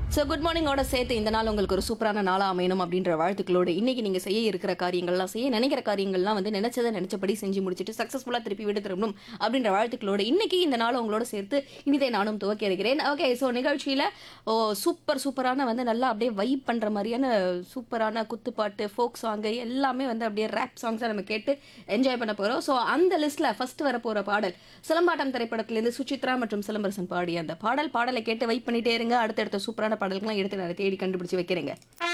so good மார்னிங்கோட சேர்த்து இந்த நாள் உங்களுக்கு ஒரு சூப்பரான நாளாக அமையணும் அப்படின்ற வாழ்த்துக்களோடு இன்னைக்கு நீங்கள் செய்ய இருக்கிற காரியங்கள்லாம் செய்ய நினைக்கிற காரியங்கள்லாம் வந்து நினைச்சதை நினைச்சபடி செஞ்சு முடிச்சுட்டு சக்ஸஸ்ஃபுல்லாக திருப்பி வீடு திரும்பணும் அப்படின்ற வாழ்த்துக்களோடு இன்னைக்கு இந்த நாள் உங்களோட சேர்த்து இனிதை நானும் துவக்கி இருக்கிறேன் ஓகே ஸோ நிகழ்ச்சியில் ஓ சூப்பர் சூப்பரான வந்து நல்லா அப்படியே வைப் பண்ணுற மாதிரியான சூப்பரான குத்துப்பாட்டு ஃபோக் சாங்கு எல்லாமே வந்து அப்படியே ரேப் சாங்ஸாக நம்ம கேட்டு என்ஜாய் பண்ண போகிறோம் ஸோ அந்த லிஸ்ட்டில் ஃபர்ஸ்ட் வர போகிற பாடல் சிலம்பாட்டம் திரைப்படத்திலேருந்து சுசித்ரா மற்றும் சிலம்பரசன் பாடிய அந்த பாடல் பாடலை கேட்டு வைப் பண்ணிட்டே இருங்க அடுத்தடுத்த சூப்பரான பாடல்கள்லாம் எடுத்து நான் தேடி கண்டுபிடிச்சு வைக்கிறேங்க